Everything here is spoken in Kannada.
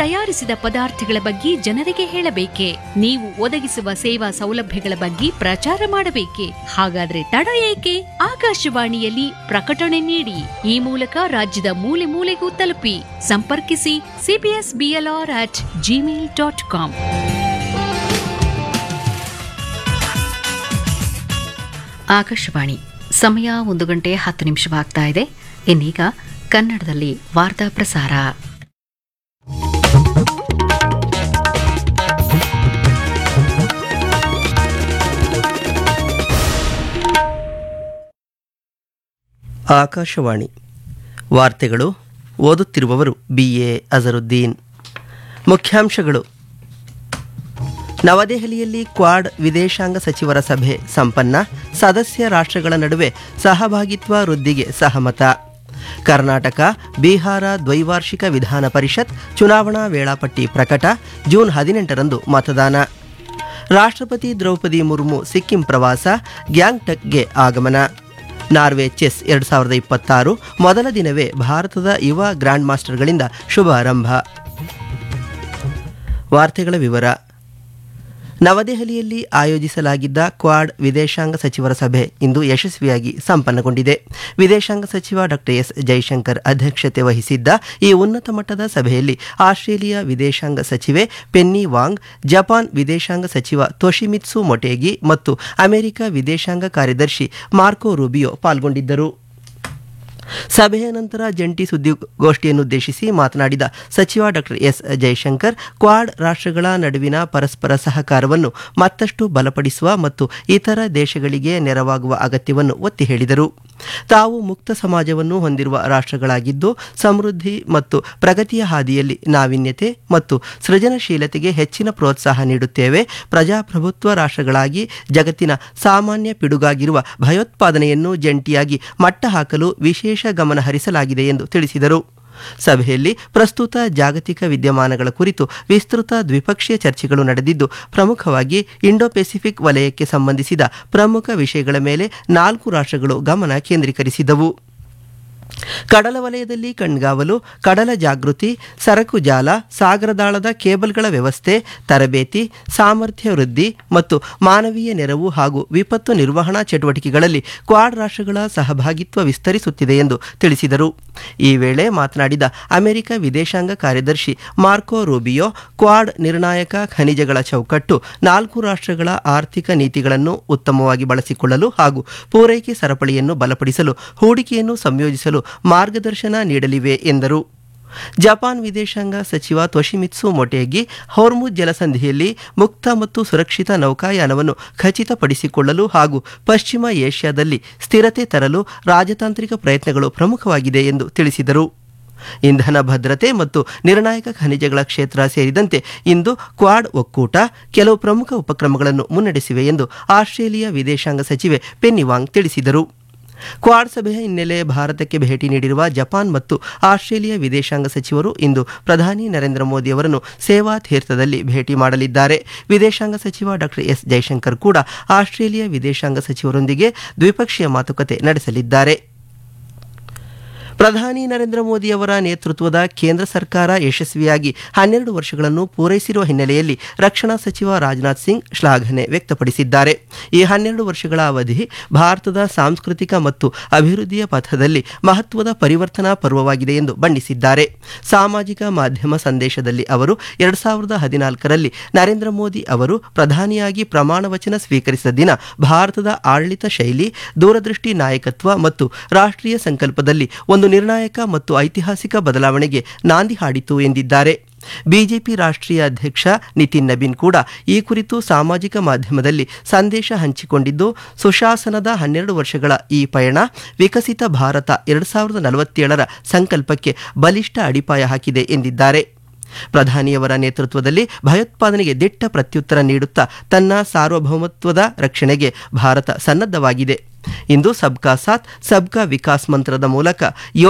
ತಯಾರಿಸಿದ ಪದಾರ್ಥಗಳ ಬಗ್ಗೆ ಜನರಿಗೆ ಹೇಳಬೇಕೆ ನೀವು ಒದಗಿಸುವ ಸೇವಾ ಸೌಲಭ್ಯಗಳ ಬಗ್ಗೆ ಪ್ರಚಾರ ಮಾಡಬೇಕೆ ಹಾಗಾದ್ರೆ ತಡ ಏಕೆ ಆಕಾಶವಾಣಿಯಲ್ಲಿ ಪ್ರಕಟಣೆ ನೀಡಿ ಈ ಮೂಲಕ ರಾಜ್ಯದ ಮೂಲೆ ಮೂಲೆಗೂ ತಲುಪಿ ಸಂಪರ್ಕಿಸಿ CBS BLR at Gmail dot com Akashvani ಸಮಯ ಒಂದು ಗಂಟೆ ಹತ್ತು ನಿಮಿಷವಾಗ್ತಾ ಇದೆ ಇನ್ನೀಗ ಕನ್ನಡದಲ್ಲಿ ವಾರ್ತಾ ಪ್ರಸಾರ ಆಕಾಶವಾಣಿ ವಾರ್ತೆಗಳು ಓದುತ್ತಿರುವವರು ಬಿ ಎ ಅಜರುದ್ದೀನ್ ಮುಖ್ಯಾಂಶಗಳು ನವದೆಹಲಿಯಲ್ಲಿ ಕ್ವಾಡ್ ವಿದೇಶಾಂಗ ಸಚಿವರ ಸಭೆ ಸಂಪನ್ನ ಸದಸ್ಯ ರಾಷ್ಟ್ರಗಳ ನಡುವೆ ಸಹಭಾಗಿತ್ವ ವೃದ್ಧಿಗೆ ಸಹಮತ ಕರ್ನಾಟಕ ಬಿಹಾರ ದ್ವೈವಾರ್ಷಿಕ ವಿಧಾನ ಪರಿಷತ್ ಚುನಾವಣಾ ವೇಳಾಪಟ್ಟಿ ಪ್ರಕಟ ಜೂನ್ ಹದಿನೆಂಟರಂದು ಮತದಾನ ರಾಷ್ಟ್ರಪತಿ ದ್ರೌಪದಿ ಮುರ್ಮು ಸಿಕ್ಕಿಂ ಪ್ರವಾಸ ಗ್ಯಾಂಗ್ಟಕ್ಗೆ ಆಗಮನ ನಾರ್ವೆ ಚೆಸ್ ಎರಡು ಸಾವಿರದ ಇಪ್ಪತ್ತಾರು ಮೊದಲ ದಿನವೇ ಭಾರತದ ಯುವ ಗ್ರ್ಯಾಂಡ್ ಮಾಸ್ಟರ್ಗಳಿಂದ ಶುಭಾರಂಭ ವಾರ್ತೆಗಳ ವಿವರ ನವದೆಹಲಿಯಲ್ಲಿ ಆಯೋಜಿಸಲಾಗಿದ್ದ ಕ್ವಾಡ್ ವಿದೇಶಾಂಗ ಸಚಿವರ ಸಭೆ ಇಂದು ಯಶಸ್ವಿಯಾಗಿ ಸಂಪನ್ನಗೊಂಡಿದೆ ವಿದೇಶಾಂಗ ಸಚಿವ ಡಾಕ್ಟರ್ ಎಸ್ ಜೈಶಂಕರ್ ಅಧ್ಯಕ್ಷತೆ ವಹಿಸಿದ್ದ ಈ ಉನ್ನತ ಮಟ್ಟದ ಸಭೆಯಲ್ಲಿ ಆಸ್ಟ್ರೇಲಿಯಾ ವಿದೇಶಾಂಗ ಸಚಿವೆ ಪೆನ್ನಿ ವಾಂಗ್ ಜಪಾನ್ ವಿದೇಶಾಂಗ ಸಚಿವ ತೊಶಿಮಿತ್ಸು ಮೊಟೇಗಿ ಮತ್ತು ಅಮೆರಿಕ ವಿದೇಶಾಂಗ ಕಾರ್ಯದರ್ಶಿ ಮಾರ್ಕೋ ರೂಬಿಯೋ ಪಾಲ್ಗೊಂಡಿದ್ದರು ಸಭೆಯ ನಂತರ ಜಂಟಿ ಸುದ್ದಿಗೋಷ್ಠಿಯನ್ನುದ್ದೇಶಿಸಿ ಮಾತನಾಡಿದ ಸಚಿವ ಡಾಕ್ಟರ್ ಎಸ್ ಜೈಶಂಕರ್ ಕ್ವಾಡ್ ರಾಷ್ಟ್ರಗಳ ನಡುವಿನ ಪರಸ್ಪರ ಸಹಕಾರವನ್ನು ಮತ್ತಷ್ಟು ಬಲಪಡಿಸುವ ಮತ್ತು ಇತರ ದೇಶಗಳಿಗೆ ನೆರವಾಗುವ ಅಗತ್ಯವನ್ನು ಒತ್ತಿ ಹೇಳಿದರು ತಾವು ಮುಕ್ತ ಸಮಾಜವನ್ನು ಹೊಂದಿರುವ ರಾಷ್ಟ್ರಗಳಾಗಿದ್ದು ಸಮೃದ್ಧಿ ಮತ್ತು ಪ್ರಗತಿಯ ಹಾದಿಯಲ್ಲಿ ನಾವೀನ್ಯತೆ ಮತ್ತು ಸೃಜನಶೀಲತೆಗೆ ಹೆಚ್ಚಿನ ಪ್ರೋತ್ಸಾಹ ನೀಡುತ್ತೇವೆ ಪ್ರಜಾಪ್ರಭುತ್ವ ರಾಷ್ಟ್ರಗಳಾಗಿ ಜಗತ್ತಿನ ಸಾಮಾನ್ಯ ಪಿಡುಗಾಗಿರುವ ಭಯೋತ್ಪಾದನೆಯನ್ನು ಜಂಟಿಯಾಗಿ ಮಟ್ಟ ಹಾಕಲು ವಿಶೇಷ ಗಮನ ಹರಿಸಲಾಗಿದೆ ಎಂದು ತಿಳಿಸಿದರು ಸಭೆಯಲ್ಲಿ ಪ್ರಸ್ತುತ ಜಾಗತಿಕ ವಿದ್ಯಮಾನಗಳ ಕುರಿತು ವಿಸ್ತೃತ ದ್ವಿಪಕ್ಷೀಯ ಚರ್ಚೆಗಳು ನಡೆದಿದ್ದು ಪ್ರಮುಖವಾಗಿ ಇಂಡೋ ಪೆಸಿಫಿಕ್ ವಲಯಕ್ಕೆ ಸಂಬಂಧಿಸಿದ ಪ್ರಮುಖ ವಿಷಯಗಳ ಮೇಲೆ ನಾಲ್ಕು ರಾಷ್ಟ್ರಗಳು ಗಮನ ಕೇಂದ್ರೀಕರಿಸಿದವು ಕಡಲ ವಲಯದಲ್ಲಿ ಕಣ್ಗಾವಲು ಕಡಲ ಜಾಗೃತಿ ಸರಕು ಜಾಲ ಸಾಗರದಾಳದ ಕೇಬಲ್ಗಳ ವ್ಯವಸ್ಥೆ ತರಬೇತಿ ಸಾಮರ್ಥ್ಯ ವೃದ್ಧಿ ಮತ್ತು ಮಾನವೀಯ ನೆರವು ಹಾಗೂ ವಿಪತ್ತು ನಿರ್ವಹಣಾ ಚಟುವಟಿಕೆಗಳಲ್ಲಿ ಕ್ವಾಡ್ ರಾಷ್ಟ್ರಗಳ ಸಹಭಾಗಿತ್ವ ವಿಸ್ತರಿಸುತ್ತಿದೆ ಎಂದು ತಿಳಿಸಿದರು ಈ ವೇಳೆ ಮಾತನಾಡಿದ ಅಮೆರಿಕ ವಿದೇಶಾಂಗ ಕಾರ್ಯದರ್ಶಿ ಮಾರ್ಕೋ ರೂಬಿಯೋ ಕ್ವಾಡ್ ನಿರ್ಣಾಯಕ ಖನಿಜಗಳ ಚೌಕಟ್ಟು ನಾಲ್ಕು ರಾಷ್ಟ್ರಗಳ ಆರ್ಥಿಕ ನೀತಿಗಳನ್ನು ಉತ್ತಮವಾಗಿ ಬಳಸಿಕೊಳ್ಳಲು ಹಾಗೂ ಪೂರೈಕೆ ಸರಪಳಿಯನ್ನು ಬಲಪಡಿಸಲು ಹೂಡಿಕೆಯನ್ನು ಸಂಯೋಜಿಸಲು ಮಾರ್ಗದರ್ಶನ ನೀಡಲಿವೆ ಎಂದರು ಜಪಾನ್ ವಿದೇಶಾಂಗ ಸಚಿವ ತೊಶಿಮಿತ್ಸು ಮೊಟೇಗಿ ಹೊರ್ಮುಜ್ ಜಲಸಂಧಿಯಲ್ಲಿ ಮುಕ್ತ ಮತ್ತು ಸುರಕ್ಷಿತ ನೌಕಾಯಾನವನ್ನು ಖಚಿತಪಡಿಸಿಕೊಳ್ಳಲು ಹಾಗೂ ಪಶ್ಚಿಮ ಏಷ್ಯಾದಲ್ಲಿ ಸ್ಥಿರತೆ ತರಲು ರಾಜತಾಂತ್ರಿಕ ಪ್ರಯತ್ನಗಳು ಪ್ರಮುಖವಾಗಿದೆ ಎಂದು ತಿಳಿಸಿದರು ಇಂಧನ ಭದ್ರತೆ ಮತ್ತು ನಿರ್ಣಾಯಕ ಖನಿಜಗಳ ಕ್ಷೇತ್ರ ಸೇರಿದಂತೆ ಇಂದು ಕ್ವಾಡ್ ಒಕ್ಕೂಟ ಕೆಲವು ಪ್ರಮುಖ ಉಪಕ್ರಮಗಳನ್ನು ಮುನ್ನಡೆಸಿವೆ ಎಂದು ಆಸ್ಟ್ರೇಲಿಯಾ ವಿದೇಶಾಂಗ ಸಚಿವೆ ಪೆನ್ನಿವಾಂಗ್ ತಿಳಿಸಿದರು ಕ್ವಾಡ್ ಸಭೆಯ ಹಿನ್ನೆಲೆ ಭಾರತಕ್ಕೆ ಭೇಟಿ ನೀಡಿರುವ ಜಪಾನ್ ಮತ್ತು ಆಸ್ಟ್ರೇಲಿಯಾ ವಿದೇಶಾಂಗ ಸಚಿವರು ಇಂದು ಪ್ರಧಾನಿ ನರೇಂದ್ರ ಮೋದಿ ಅವರನ್ನು ಸೇವಾ ತೀರ್ಥದಲ್ಲಿ ಭೇಟಿ ಮಾಡಲಿದ್ದಾರೆ ವಿದೇಶಾಂಗ ಸಚಿವ ಡಾಕ್ಟರ್ ಎಸ್ ಜೈಶಂಕರ್ ಕೂಡ ಆಸ್ಟ್ರೇಲಿಯಾ ವಿದೇಶಾಂಗ ಸಚಿವರೊಂದಿಗೆ ದ್ವಿಪಕ್ಷೀಯ ಮಾತುಕತೆ ನಡೆಸಲಿದ್ದಾರೆ ಪ್ರಧಾನಿ ನರೇಂದ್ರ ಮೋದಿ ಅವರ ನೇತೃತ್ವದ ಕೇಂದ್ರ ಸರ್ಕಾರ ಯಶಸ್ವಿಯಾಗಿ ಹನ್ನೆರಡು ವರ್ಷಗಳನ್ನು ಪೂರೈಸಿರುವ ಹಿನ್ನೆಲೆಯಲ್ಲಿ ರಕ್ಷಣಾ ಸಚಿವ ರಾಜನಾಥ್ ಸಿಂಗ್ ಶ್ಲಾಘನೆ ವ್ಯಕ್ತಪಡಿಸಿದ್ದಾರೆ ಈ ಹನ್ನೆರಡು ವರ್ಷಗಳ ಅವಧಿ ಭಾರತದ ಸಾಂಸ್ಕೃತಿಕ ಮತ್ತು ಅಭಿವೃದ್ಧಿಯ ಪಥದಲ್ಲಿ ಮಹತ್ವದ ಪರಿವರ್ತನಾ ಪರ್ವವಾಗಿದೆ ಎಂದು ಬಣ್ಣಿಸಿದ್ದಾರೆ ಸಾಮಾಜಿಕ ಮಾಧ್ಯಮ ಸಂದೇಶದಲ್ಲಿ ಅವರು ಎರಡು ಸಾವಿರದ ಹದಿನಾಲ್ಕರಲ್ಲಿ ನರೇಂದ್ರ ಮೋದಿ ಅವರು ಪ್ರಧಾನಿಯಾಗಿ ಪ್ರಮಾಣ ವಚನ ಸ್ವೀಕರಿಸಿದ ದಿನ ಭಾರತದ ಆಡಳಿತ ಶೈಲಿ ದೂರದೃಷ್ಟಿ ನಾಯಕತ್ವ ಮತ್ತು ರಾಷ್ಟ್ರೀಯ ಸಂಕಲ್ಪದಲ್ಲಿ ಒಂದು ನಿರ್ಣಾಯಕ ಮತ್ತು ಐತಿಹಾಸಿಕ ಬದಲಾವಣೆಗೆ ನಾಂದಿ ಹಾಡಿತು ಎಂದಿದ್ದಾರೆ ಬಿಜೆಪಿ ರಾಷ್ಟ್ರೀಯ ಅಧ್ಯಕ್ಷ ನಿತಿನ್ ನಬೀನ್ ಕೂಡ ಈ ಕುರಿತು ಸಾಮಾಜಿಕ ಮಾಧ್ಯಮದಲ್ಲಿ ಸಂದೇಶ ಹಂಚಿಕೊಂಡಿದ್ದು ಸುಶಾಸನದ ಹನ್ನೆರಡು ವರ್ಷಗಳ ಈ ಪಯಣ ವಿಕಸಿತ ಭಾರತ ಎರಡು ಸಾವಿರದ ನಲವತ್ತೇಳರ ಸಂಕಲ್ಪಕ್ಕೆ ಬಲಿಷ್ಠ ಅಡಿಪಾಯ ಹಾಕಿದೆ ಎಂದಿದ್ದಾರೆ ಪ್ರಧಾನಿಯವರ ನೇತೃತ್ವದಲ್ಲಿ ಭಯೋತ್ಪಾದನೆಗೆ ದಿಟ್ಟ ಪ್ರತ್ಯುತ್ತರ ನೀಡುತ್ತಾ ತನ್ನ ಸಾರ್ವಭೌಮತ್ವದ ರಕ್ಷಣೆಗೆ ಭಾರತ ಸನ್ನದ್ಧವಾಗಿದೆ ಇಂದು ಸಬ್ಕಾ ಸಾಥ್ ಸಬ್ಕಾ ವಿಕಾಸ್ ಮಂತ್ರದ ಮೂಲಕ